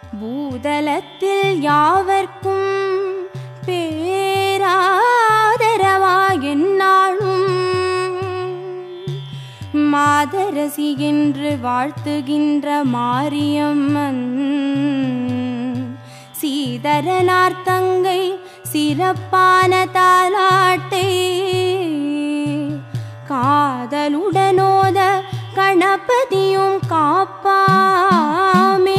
பூதலத்தில் யாவர்க்கும் பேராதரவாய் என்னாலும் மாதரசி என்று வாழ்த்துகின்ற மாரியம்மன் சீதரனார் தங்கை சிறப்பான தாலாட்டை காதலுடனோத கணபதியும் காப்பாமே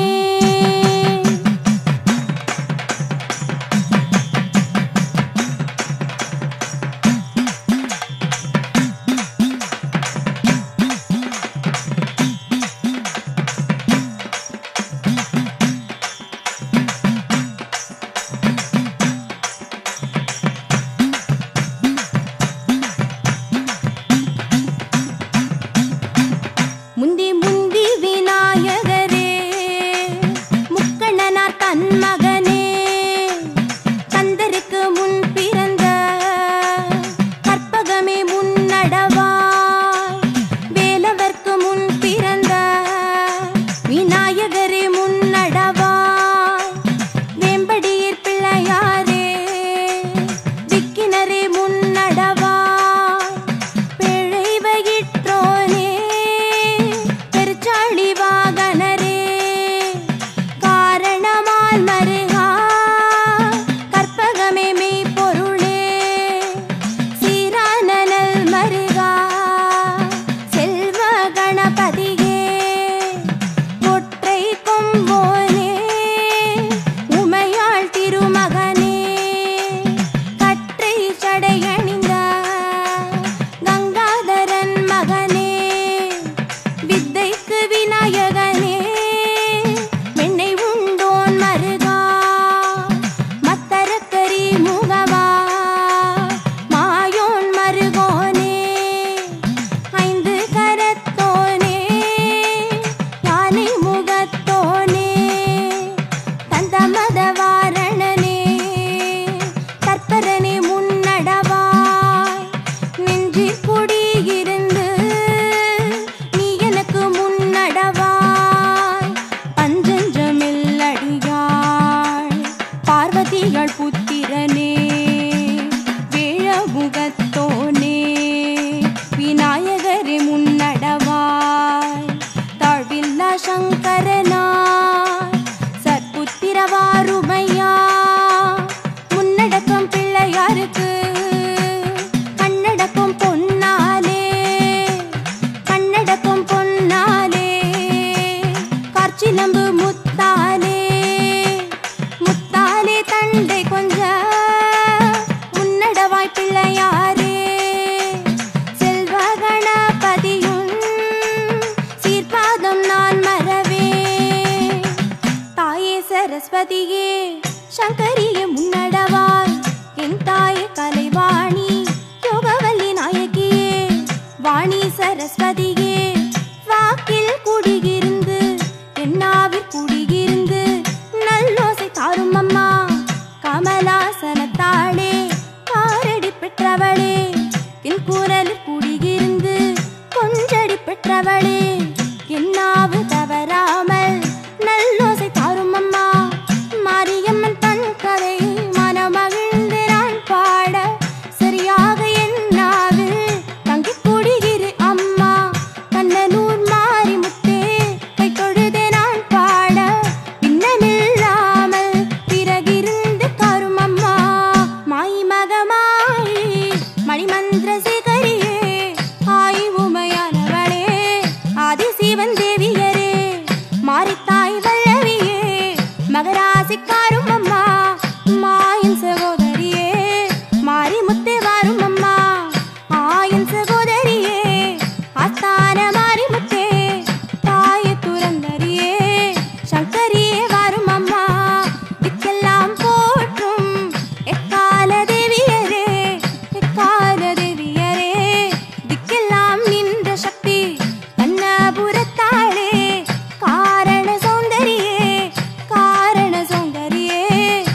முந்தி முந்தி விநாயகரே முக்கண்ணனார் தன் மகனே கந்தருக்கு முன் பிறந்த கற்பகமே முன்னடவாய் வேலவர்க்கு முன் பிறந்த விநாயகரே முன்னடவாய் வேம்படியீர் பிள்ளையாரே திக்கினரே முன்னடவாய் பிழை வயிற்றோனே பெருச்சாளி வாகனரே காரணமால் மருகா கற்பகமே மெய்ப்பொருளே சீரானனல் மருகா செல்வ கணபதியே ஒற்றை கொம்போனே உமையாள் திருமகனே கற்றை சடையணிந்த கங்காதரன் மகனே வித்தைக்கு விநாயகனே மென்னை உண்டோன் மருகா மத்தரக்கரி முகவா மாயோன் மருகோனே ஐந்து கரத்தோனே யானை முகத்தோனே தந்தமத வாரணனே கற்பரனே முன்னடவாய் நெஞ்சிற் குடியிருந்து நீ எனக்கு முன்னடவாய் பஞ்சஞ்சமில்லடியாள் பார்வதிகள் புத்திரனே வேழமுகத்தோனே விநாயகரே முன்னடவாய் தாழ்வில்லா சங்கரனாய் சற்புத்திரவாருமையா முன்னடக்கம் பிள்ளையாருக்கு கண்ணடக்கம் பொன்னாலே கண்ணடக்கம் பொன்னாலே கார்ச்சிலம்பு முத்தாலே முத்தாலே தண்டை கொஞ்ச முன்னடவாய் பிள்ளையாரே செல்வ கணபதியும் சீர்பாதம் நான் மறவே தாயே சரஸ்வதியே சங்கரியே முன்னடவாய் என் தாயே கலைவாணி யோகவல்லி நாயகியே வாணி சரஸ்வதியே வாக்கில் குடியிருந்து என்னாவில் குடியிருந்து நல்லோசை தாரும் அம்மா கமலாசனத்தாளே காரடி பெற்றவளே என் குரலில் குடியிருந்து கொஞ்சடி பெற்றவளே என்னாவு தவறாமல் நல்லோசை தாரும் அம்மா மாரியம்மன் தன் கதை மனமகிழ்ந்து நான் பாட சரியாக என்னாவில் தங்கிக் குடியிரு அம்மா கண்ணனூர் மாறி முத்தே கை தொழுதே நான் பாட பின்னமில்லாமல் பிறகிருந்து கரும் அம்மா மாய் மகமாய் மணிமந்திர சேகரியே ஆய் உமையானவளே ஆதி சிவன் தேவியரே மாரித்தாய் வல்லவியே மகராசிக்காரும் அம்மா மாயின் சகோதரியே மாரி முத்தே வாரும் அம்மா ஆயின் சகோதரியே ஆஸ்தான மாரி முத்தே தாய துரந்தரியே சங்கரியே வாரும் அம்மா திக்கெல்லாம் போற்றும் எக்கால தேவியரே எக்கால தேவியரே திக்கெல்லாம் நின்ற சக்தி கண்ணபுரத்தாளே காரண சௌந்தரியே காரண சௌந்தரியே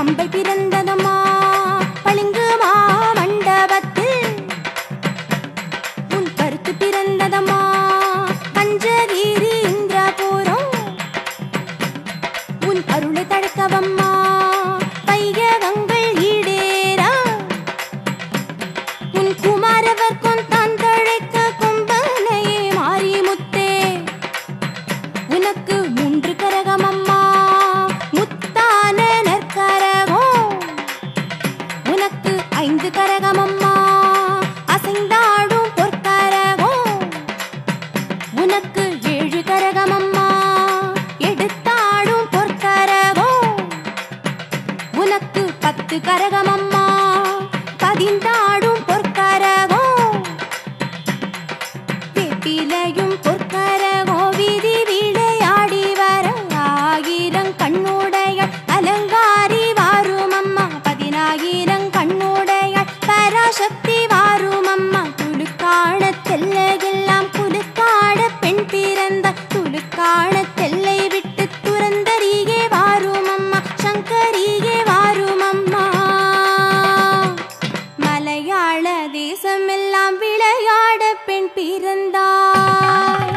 அம்பை பிறந்ததம்மா பளிங்கு மண்டபத்தில் உன் கருத்து பிறந்ததம்மா பஞ்சகிரி இந்திரபுரம் உன் அருளை தடுக்கவம்மா பையகங்கள் ஈடேற உன் குமாரவர்க்கும் தான் தழைக்க கும்பனையே மாரிமுத்தே உனக்கு மூன்று கரகமம்மா முத்தான நற்கரகம் உனக்கு ஐந்து கரகமம்மா அசைந்தாடும் பொற்கரகம் உனக்கு ஏழு கரகமம்மா எடுத்தாடும் பொற்கரகம் உனக்கு பத்து கரகமம்மா பதிந்தாடும் பொற்கரகம் வேப்பிலையும் பொற்கரகோ வீதி விளையாடி வர ஆயிரம் கண்ணுடைய அலங்காரி வாரும் அம்மா பதினாயிரம் கண்ணுடைய பராசக்தி வாரும் அம்மா துளுக்கான தெல்லையெல்லாம் குலுக்காட பெண் பிறந்த துளுக்கான தெல்லை விட்டு துறந்தரியே வாரும் அம்மா சங்கரியே வாரும் அம்மா மலையாள தேசமெல்லாம் விளையாட பெண் பிறந்தாய்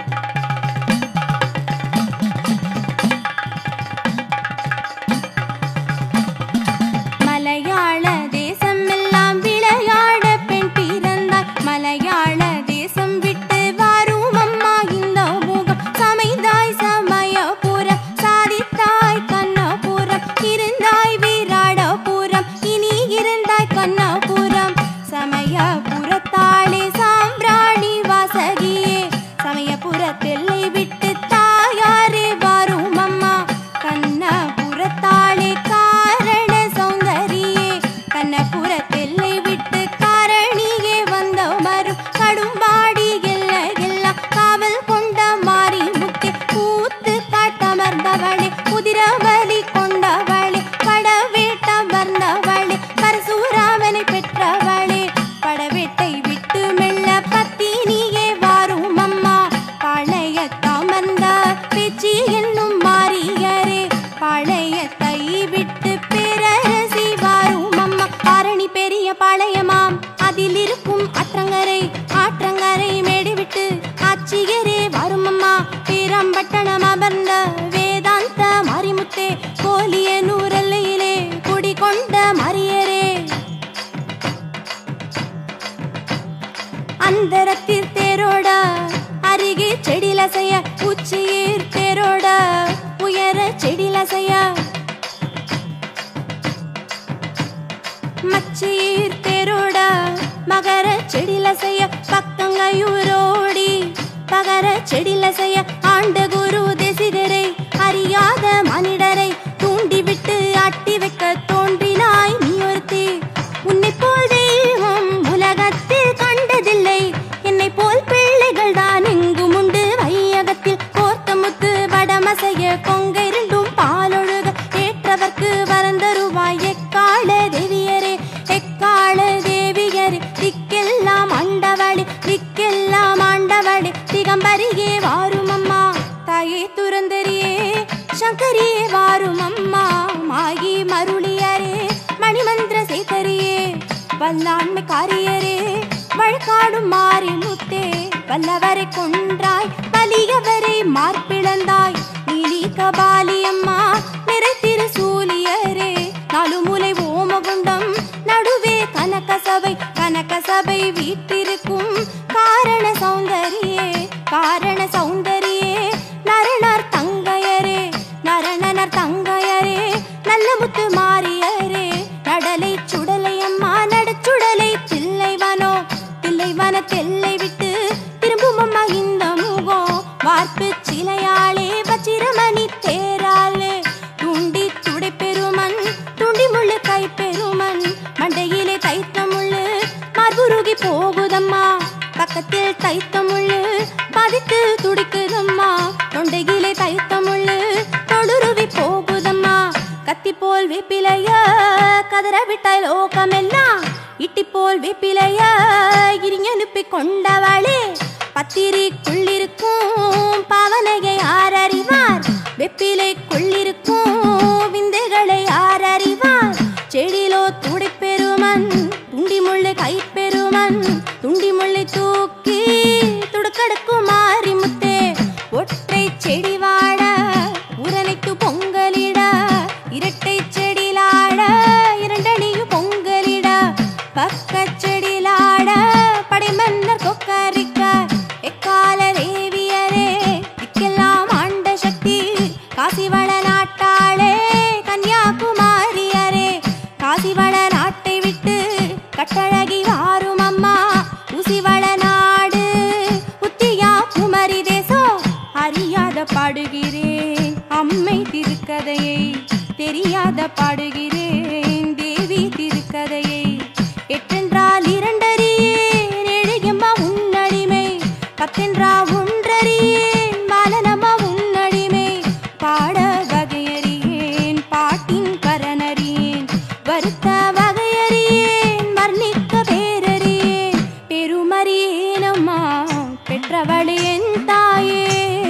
மலையாள தேசமெல்லாம் விளையாட பெண் பிறந்தாய் மலையாள தேசம் விட்டு வரும் அம்மா இந்த முகம் சமைந்தாய் சமயபுரம் சாதித்தாய் கண்ணபுரம் இருந்தாய் விராடபுரம் இனி இருந்தாய் கண்ணபுரம் சமயபுரத்தாளே சாம்பிராணி வாசகியே சமயபுரத்தெல்லை விட்டு தாயாரே வரும் அம்மா கண்ணபுரத்தாளே காரண சௌந்தரியே கண்ணபுரத்தெல்லை விட்டு காரணியே வந்த மரும் கடும்பாடி எல்ல எல்லாம் காவல் கொண்ட மாறி முத்தே கூத்து காட்டமர்ந்தவளே குதிரவலி கொண்டவளே படவேட்டம் வந்தவளே பரசுராமனை பெற்றவளே படவேட்டை விட்டு மெல்ல பத்தினியே வாரும் அம்மா பழைய தாமர்ந்த பேச்சு என்னும் மாறியரே பழையத்தை விட்டு பேரரசி வாரும் அம்மா ஆரணி பெரிய பாளையமாம் அதில் இருக்கும் ஆற்றங்கரை ஆற்றங்கரை மேடு விட்டு ஆட்சியரே வரும் அம்மா பேரம்பட்டணம் அமர்ந்த வேதாந்த மாரிமுத்தே கோலிய நூரல்லையிலே குடிகொண்ட மரியரே அந்தரத்தில் தேரோட அருகே செடிலசைய உச்சியீர் தேரோட உயர செடிலசைய மச்சியீர் தேரோட மகர செடிலசைய பக்கங்கையூரோடி பகர செடிலசைய ஆண்ட குரு தேசிகரை அறியாத மனிதரை தூண்டிவிட்டு அட்டி வைக்க தோன்றினாய் நீ ஒருத்தி உன்னை போல் தெய்வம் உலகத்தில் கண்டதில்லை என்னை போல் பிள்ளைகள் தான் எங்கும் உண்டு வையகத்தில் கோர்த்த முத்து வடமசைய கொங்கை இரண்டும் பாலொழுக ஏற்றவர்க்கு வரந்தருவாய் எக்கால தேவியரே எக்கால தேவியரே திக்கெல்லாம் ஆண்டவளே திக்கெல்லாம் ஆண்டவளே திகம்பரியே வாரும் அம்மா தாயே துறந்தரியே சங்கரியே வாரும் அம்மா மாயி மருளியரே மணிமந்திர சேகரியே வல்லாண்மை காரியரே வழக்காடும் மாறி முத்தே வல்லவரை கொன்றாய் வலியவரை மார்பிளந்தாய் நீலி கபாலி அம்மா நிறைத்திரு சூலியரே நாலு மூலை ஓமகுண்டம் நடுவே கனகசபை கனகசபை வீட்டிருக்கும் காரண சௌந்தரியே காரண சௌந்தரியே நரணர் தங்கையரே நரணனர் தங்கையரே நல்ல முத்து மாறியரே நடலை சுடலை அம்மா நடச்சுடலை தில்லைவனோ தில்லைவன தெல்லை விட்டு திரும்பும் அம்மா இந்த முகம் வார்ப்பு சிலையாளே வச்சிரமணி தேராளே துண்டி துடை பெருமன் துண்டி முள்ளு கை பெருமன் மண்டையிலே தைத்த முள்ளு மறுருகி போகுதம்மா பக்கத்தில் தைத்த முள்ளு பதித்து துடிக்குதம்மா தொண்டையிலே தைத்த முள்ளு தொழுருவி போகுதம்மா கத்தி போல் வேப்பிலைய கதற விட்டாய் லோகமெல்லாம் இட்டி போல் வேப்பிலைய இரிஞ்சனுப்பி கொண்டவளே பத்திரிக்குள்ளிருக்கும் பாவனையை யார் அறிவார் வெப்பிலைக்குள்ளிருக்கும் விந்தைகளை யார் அறிவார் தெரியாத பாடுகிறேன் தேவி திருக்கதையை எட்டென்றால் இரண்டறியேன் ஏழையம்மா உன்னடிமை பத்தென்றா ஒன்றறியேன் பாலனம்மா உன்னடிமை பாட வகையறியேன் பாட்டின் கரனறியேன் வருத்த வகையறியேன் வர்ணிக்க பேரறியேன் பெருமறியேனம்மா பெற்றவளே என் தாயே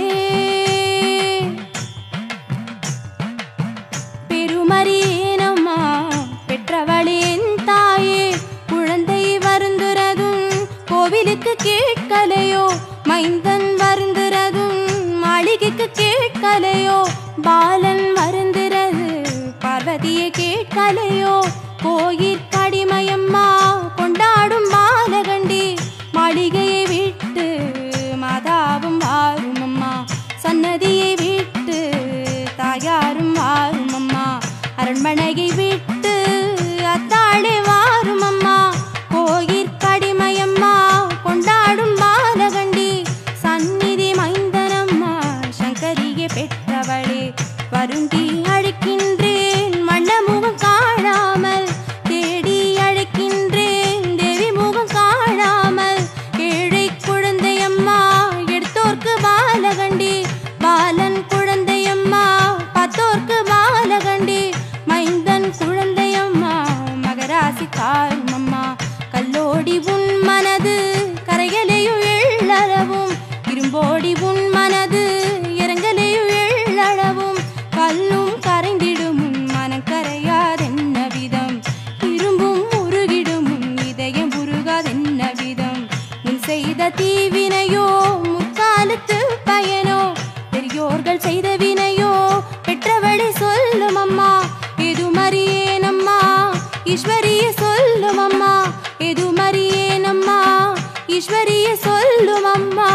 பெருமறியேனம்மா பெற்றவளே என் தாயே குழந்தை வருந்துறதும் கோவிலுக்கு கேட்கலையோ மைந்தன் வருந்துறதும் மாளிகைக்கு கேட்கலையோ பாலன் வருந்துறது பார்வதியை கேட்கலையோ கோயிற் கடிமையம்மா கொண்டாடும் பாலகண்டி மாளிகையை விட்டு மாதாவும் வாரும் அம்மா சன்னதியை விட்டு தாயாரும் வாரும் அம்மா அரண்மனையை விட்டு அத்தாளே வாரும் அம்மா கோயிற் கடிமையம்மா கொண்டாடும் பாலகண்டி சந்நிதி மைந்தனம்மா சங்கரியை பெற்றவளே வருந்தி அழைக்கின்றேன் மண்ண முகம் காணாமல் தேடி அழைக்கின்றேன் தேவி முகம் காணாமல் ஏழை குழந்தையம்மா எடுத்தோர்க்கு பாலகண்டி பாலன் குழந்தையம்மா பத்தோர்க்கு பாலகண்டி மைந்தன் குழந்தையம்மா மகராசி தாரும் அம்மா கல்லோடி உன் மனது கரையலையும் எள்ளளவும் இரும்போடி உன் மனது இறங்கலையும் எள்ளளவும் கல்லும் கரைந்திடும் உன் மனம் கரையாதென்ன விதம் இரும்பும் உருகிடும் உன் இதயம் உருகாதென்ன விதம் உன் செய்த தீவினையோ முற்காலத்து பயனோ பெரியோர்கள் செய்த வினையோ பெற்றவளை சொல்லும் அம்மா எது மறியேனம்மா ஈஸ்வரிய சொல்லும் அம்மா எது மறியேனம்மா ஈஸ்வரிய சொல்லும் அம்மா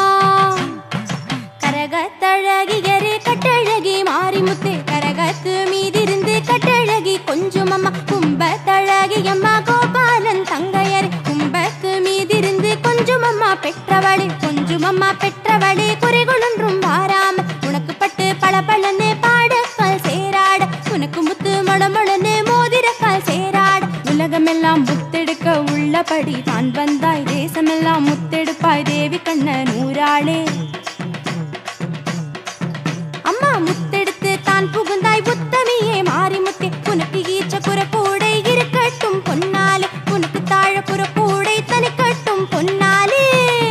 கரகத்தழகியரே கட்டழகி மாரிமுத்தே கரகத்து மீதிருந்து கட்டழகி கொஞ்சம் அம்மா கும்பத்தழகி அம்மா கோபாலன் தங்கையரே கும்பத்து மீதிருந்து கொஞ்சம் அம்மா பெற்றவளே கொஞ்சம் அம்மா பெற்றவளே குறைகளொன்றும் வாராம உனக்கு பட்டு பளபளன்னு பாடக்கால் சேராட உனக்கு முத்து மொளமொளன்னு மோதிரக்கால் சேராட உலகமெல்லாம் முத்தெடுக்க உள்ளபடி தான் வந்தாய் தேசமெல்லாம் முத்தெடுப்பாய் தேவி கண்ண நூறாளே அம்மா முத்தெடுத்து தான் புகுந்தாய் உத்தமியே மாறி முத்தே உனக்கு ஈச்ச குற கூடை இருக்கட்டும் பொன்னாலே உனக்கு தாழ புற கூடை தனிக்கட்டும் பொன்னாலே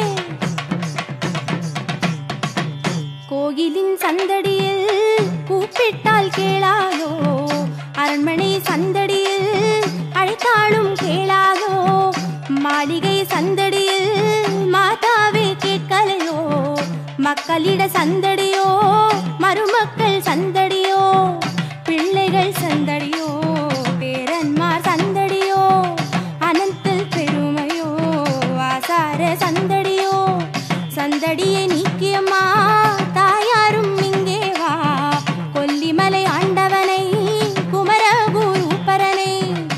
கோயிலின் சந்தடியில் கூப்பிட்டால் கேளாதோ அரண்மனை சந்தடியில் அழைத்தாலும் கேளாதோ மாளிகை சந்தடியில் மாதாவே கேட்கலையோ மக்களிட சந்தடியோ மருமக்கள் சந்தடியோ பிள்ளைகள் சந்தடியோ பேரன்மார் சந்தடியோ அனந்தல் பெருமையோ ஆசார சந்தடியோ சந்தடியை நீக்கியம்மா தாயாரும் இங்கே வா கொல்லிமலை ஆண்டவனை குமரகுருப்பரனை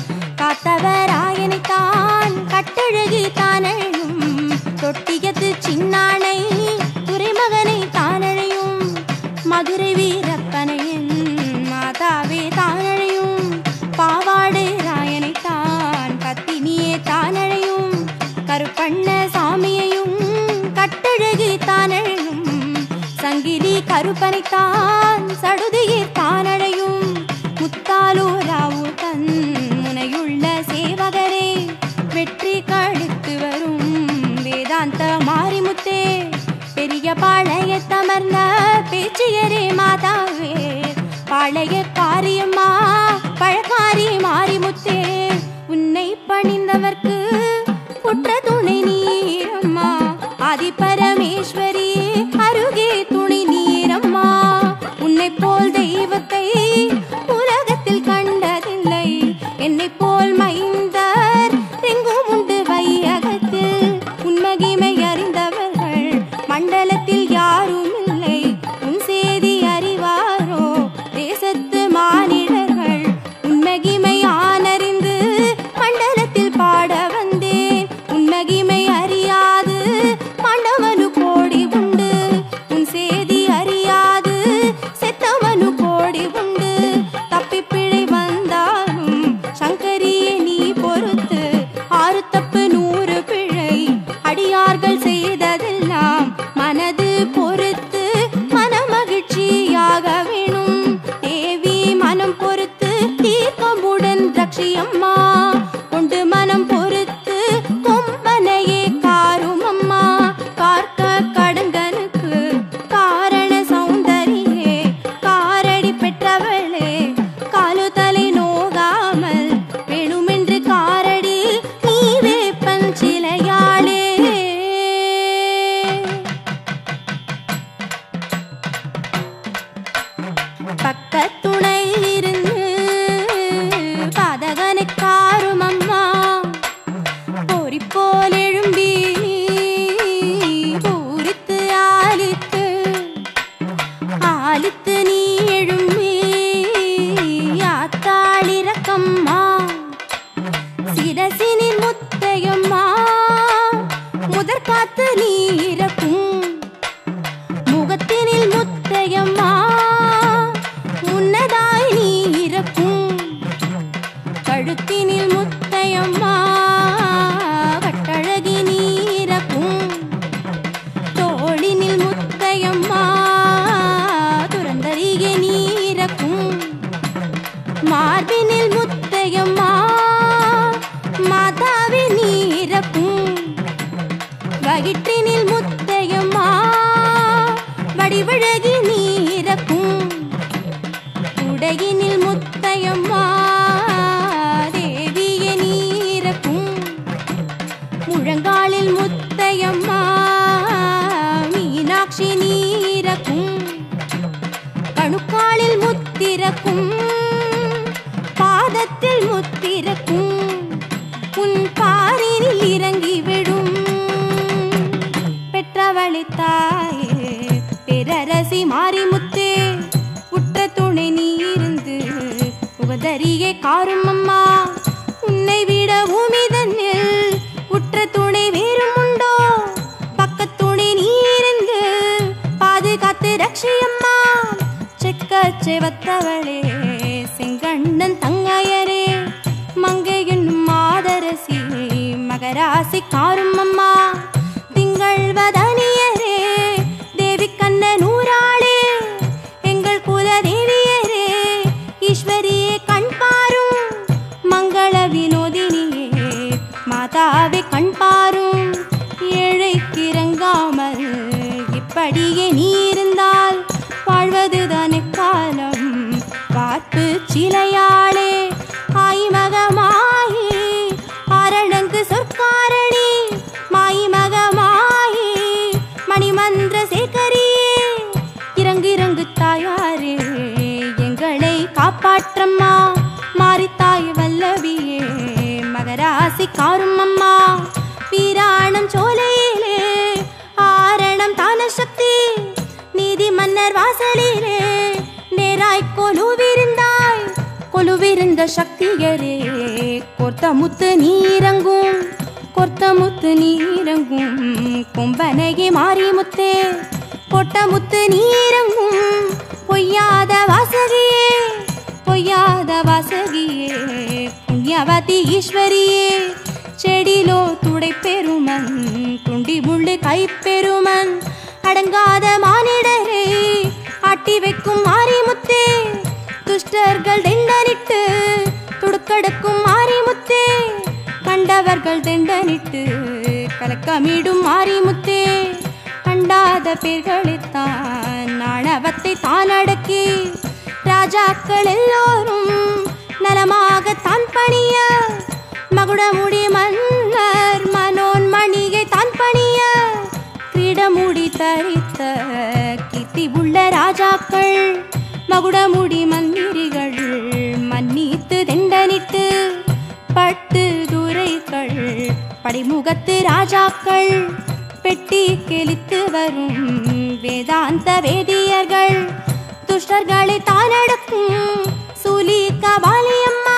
காத்தவராயனை தான் கட்டழகி தானழும் தொட்டியத்து சின்னானை துறைமகனை தானழையும் மதுரை வீரப்பனையின் மாதாவே தானழையும் பாவாடு ராயனை தான் பத்தினியே தானழையும் கருப்பண்ண சாமியையும் கட்டழகி தானழையும் சங்கிலி கருப்பனைத்தான் சடுதியில் தானடையும் முத்தாலூராவு தன் முனையுள்ள சேவகரே வெற்றி கழித்து வரும் வேதாந்த மாரிமுத்தே பெரிய பாளைய தமர்ந்த பேச்சியரே மாதாவே பாளைய காரியம்மா பழக்காரி மாரிமுத்தே உன்னை பணிந்தவர்க்கு குற்ற துணை நீரம்மா ஆதி பரமேஸ்வரியே அருகே துணை நீரம்மா உன்னை போல் தெய்வத்தை உலகத்தில் கண்டதில்லை என்னை போல் மைந்தர் எங்கும் உண்டு வையகத்தில் உன்மகிமை அறிந்தவர்கள் மண்டலத்தில் யாரும் இல்லை உன் செய்தி அறிவாரோ தேசத்து மானிடர்கள் உன்மகிமை ஆனறிந்து மண்டலத்தில் பாட வந்தேன் உன்மகிமை அறியாது பாண்டவனு கோடி உண்டு உன் சேதி அறியாது செத்தவனு கோடி உண்டு தப்பி தீர்க்கமுடன் ரக்ஷியம்மா கொண்டு மனம் பொறுத்து கொம்பனையே காரும் அம்மா பார்க்க கடங்கனுக்கு காரண சௌந்தரியே காரடி பெற்றவளே காலு தலை நோகாமல் வேணுமென்று காரடி நீ வேப்பன் சிலையாளே பக்கத்துணை இருந்து பாதகனை காரும் அம்மா போரி போல் எழும்பி பூரித்து ஆலித்து ஆலித்து நீ எழும்பி ஆத்தாளிரக்கம்மா சிரசினில் முத்தையம்மா முதற் காத்து நீ இறக்கும் முகத்தினில் முத்தையம்மா முன்னதாய் நீ இறக்கும் கழுத்தினில் முத்தையம்மா கட்டழகி நீ இறக்கும் தோளினில் முத்தையம்மா துறந்தறிகை நீ இறக்கும் மார்பினில் முத்தையம்மா மாதாவி நீ இறக்கும் வயிற்றினில் முத்தையம்மா வடிவழகி நீ இறக்கும் உடையினில் முத்தையம்மா தேவிய நீ இறக்கும் முழங்காலில் முத்தையம்மா மீனாட்சி நீ இறக்கும் கணுக்காலில் முத்திறக்கும் பாதத்தில் முத்திறக்கும் உன் பாரினில் இறங்கி விடும் பெற்றவளை தாயே பெரரசி மாரிமுத்தே உற்ற துணை நீ இருந்து உகதரியே காரும் அம்மா உன்னை விட பூமி தன்னில் உற்ற துணை வேறும் உண்டோ பக்கத்துணை நீ இருந்து பாதுகாத்து ரட்சியம்மா செக்க செவத்தவளே செங்கண்ணன் தங்கையரே மங்கை என்னும் மாதரசி மகராசி காரும் அம்மா திங்கள் வதனியரே தேவி கண்ண நூறாளே எங்கள் குல தேவியரே ஈஸ்வரியே கண் பாரும் மங்கள வினோதினியே மாதாவே கண் பாரும் ஏழைக்கு இறங்காமல் இப்படியே நீ இருந்தால் வாழ்வதுதானே காலம் பார்ப்பு சிலையாளே ஆய் மகமாயி ஆரணங்கு சொற்காரணி மாய் மகமாயி மணிமந்திர சேகரியே இறங்கு இறங்கு தாயாரே எங்களை காப்பாற்றம்மா மாரித்தாய் வல்லவியே மகராசி காரும் அம்மா வீராணம் சோலையிலே ஆரணம் தான சக்தி நீதி மன்னர் வாசலிலே நேராய் கொலுவிருந்தாய் கொலுவிருந்த சக்தியரே கொர்த்த முத்து நீரங்கும் கொர்த்த முத்து நீரங்கும் கொம்பனகி மாறி முத்தே கொட்ட முத்து நீரங்கும் பொய்யாத வாசகியே பொய்யாத வாசகியே புண்ணியவதி ஈஸ்வரியே செடிலோ துடை பெருமன் துண்டி முள்ளு கை பெருமன் அடங்காத மானிடரே ஆட்டி வைக்கும் மாரிமுத்தே துஷ்டர்கள் தெண்டனிட்டு துடுக்கடுக்கும் மாரிமுத்தே கண்டவர்கள் தெண்டனிட்டு கலக்கமிடும் மாரிமுத்தே கண்டாத பேர்களைத்தான் நாணவத்தை தான் அடக்கி ராஜாக்கள் எல்லோரும் நலமாக தான் பணிய மகுடமுடி மன்னர் மனோன்மணியை தான் பணிய கிரீடமுடி தரித்த கீர்த்தி உள்ள ராஜாக்கள் மகுடமுடி மந்திரிகள் மன்னித்து தெண்டனிட்டு பட்டு துரைகள் படைமுகத்து ராஜாக்கள் பெட்டி கெளித்து வரும் வேதாந்த வேதியர்கள் துஷ்டர்களை தானடக்கும் சூலி கபாலியம்மா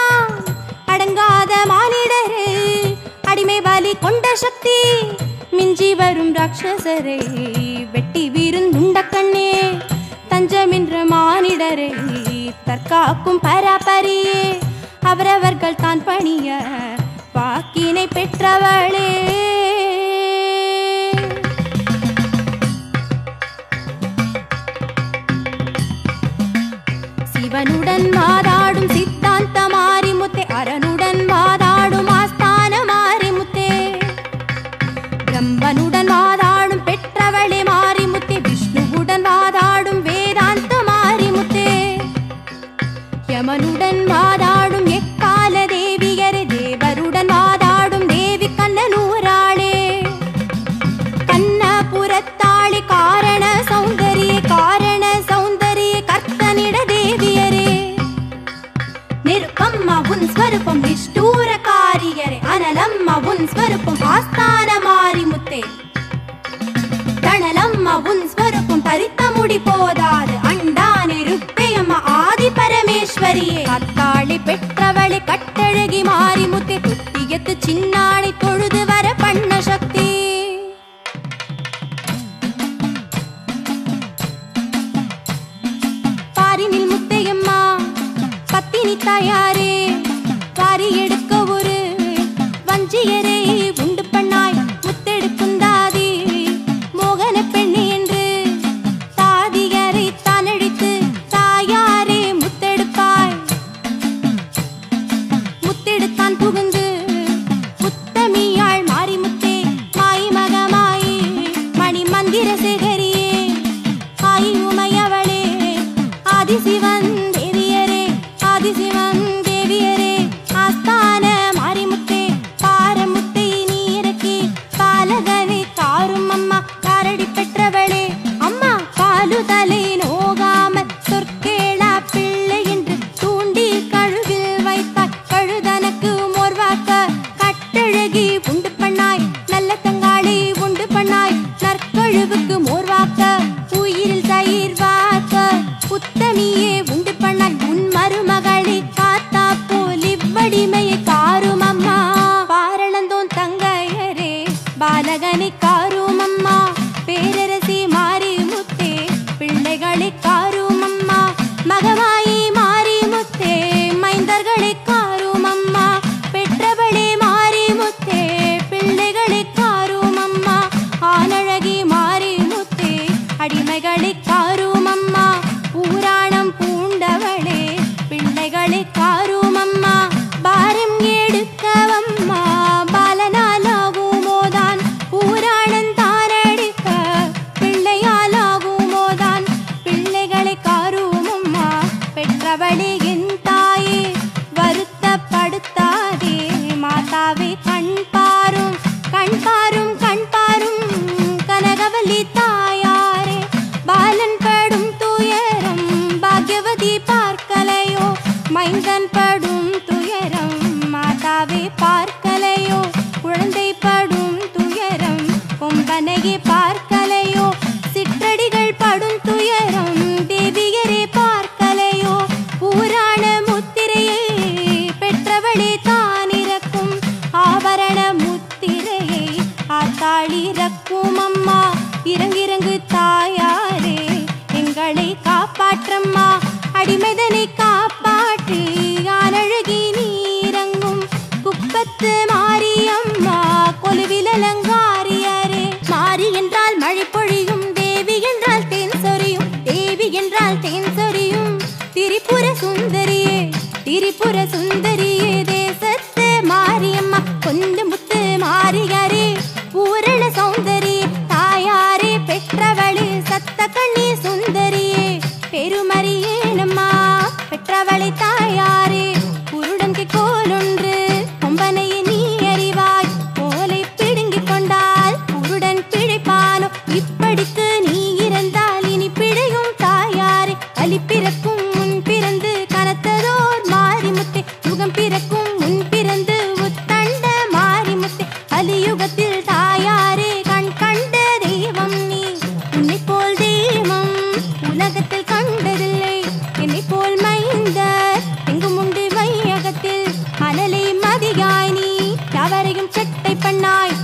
அடங்காத மானிடரே அடிமை பலி கொண்ட சக்தி மிஞ்சி வரும் ராட்சசரை வெட்டி வீருந்துண்ட கண்ணே தஞ்சமென்ற மானிடரை தற்காக்கும் பராபரியே அவரவர்கள் தான் பணிய வாக்கினை பெற்றவளே சிவனுடன் மாதாடும் சித்தான் நெருப்பಮ್ಮ உன் ஸ்வரூபம் நிஷ்டூர காரியரே அனலம்மா உன் ஸ்வரூபம் ஆஸ்தான மாறி முத்தே தணலம்மா உன் ஸ்வரூபம் தரித்த முடி போதாது அண்டானே ருப்பையம்மா ஆதி பரமேஸ்வரியே அத்தாளி பெற்றவளை கட்டழகி மாறி முத்தே குத்தியத்து சின்னாணி தொழுது வர பண்ண சக்தி பாரினில் முத்தையம்மா பத்தினி தாயாரே பாரி எடுக்க ஒரு வஞ்சியரை உண்டு பண்ணாய் முத்தெடுக்கும் தாதி மோகன பெண்ணு என்று தாதியரை தானழித்து தாயாரே முத்தெடுப்பாய் முத்தெடுத்தான் புகுந்து முத்தமியாள் மாறி முத்தே மாய் மகமாயி மணி மந்திர சேகரியே ஆயி உமையவளே ஆதிசிவன் தேவியரே ஆதிசிவன் தேவியரே ஆஸ்தான மாரிமுத்தே பாரமுத்தை நீரக்கி பாலகனை காரும் அம்மா காரடி பெற்றவளே அம்மா காலுதலை நோகாமல் சொற்கேளா பிள்ளை என்று தூண்டி கழுவில் வைத்தாய் கழுதனக்கு மோர்வாக்க கட்டழகி உண்டு பண்ணாய் நல்ல தங்காளி உண்டு பண்ணாய் நற்கழுவுக்கு மோர்வாக்க உயிரில் தயிர் வாக்க புத்தமியே உண்டு பண்ணாய் உன் மருமகளை காத்தா போல் இவ்வடிமையை காரும் அம்மா பாரணந்தோன் தங்கையரே பாலகனை காரும் அம்மா பேரரசி மாறி முத்தே பிள்ளைகளை காரும் அம்மா மகமாயி மாறி முத்தே மைந்தர்களை காரும் அம்மா பெற்றவளே மாறி முத்தே பிள்ளைகளை காரும் அம்மா ஆனழகி மாறி முத்தே அடிமைகளை காரும் அம்மா பூராணம் பூண்டவளே பிள்ளைகளை காரும் அம்மா பாரம் எடுக்கவம்மா பாலனாலாகுமோதான் பூராணம் தானடிக்க பிள்ளையாலாகுமோதான் பிள்ளைகளை காரும் அம்மா பெற்றவளே என் தாயே வருத்தப்படுத்தாதே மாதாவே கண் பாரும் கண் பாரும் கண் பாரும் கனகவல்லி தாயாரே பாலன் படும் துயரம் பாக்யவதி பார்க்கலையோ மைந்தன் படும் துயரம் மாதாவே பார்க்கலையோ குழந்தை படும் துயரம் கொம்பனையே பார்க்கலையோ சிற்றடிகள் படும் துயரம் தேவியரே பார்க்கலையோ பூராண முத்திரையை பெற்றவளே தானிறக்கும் ஆபரண முத்திரையை ஆத்தாளி ரக்கும் அம்மா இறங்கிறங்கு தாயாரே எங்களை காப்பாற்றம்மா அடிமைதனை காப்பாற்றி ஆனழகி நீரங்கும் குப்பத்து மாரியம்மா கொலுவில் அலங்காரியரே மாறி என்றால் மழை பொழியும் தேவி என்றால் தேன் சொரியும் தேவி என்றால் தேன் சொரியும் திரிபுர சுந்தரியே திரிபுர சுந்தரியே தேசத்து மாரியம்மா கொண்டு முத்து மாறியாரே பூரண சௌந்தரியே தாயாரே பெற்றவளே சத்த கண்ணி சுந்தரியே பெருமறியே நம்மா பெற்றவளை தாயாரே குருடன்கை கோலொன்று கொம்பனையை நீ அறிவாய் கோலை பிடுங்கிக் கொண்டால் குருடன் பிழைப்பானோ இப்படிக்கு நீ இறந்தால் இனி பிழையும் தாயாரே அலி பிறக்கும் முன் பிறந்து கனத்ததோர் மாரிமுத்தே யுகம் பிறக்கும் முன் பிறந்து உத்தண்ட மாரிமுத்தே கலியுகத்தில் தாயாரே கண் கண்ட தெய்வம் நீ உன்னை போல் தெய்வம் உலகத்தில் கண்டதில்லை என்னை போல் மைந்தர் எங்கும் உண்டு வையகத்தில் அனலை மதியாய் நீ யாவரையும் சட்டை பண்ணாய்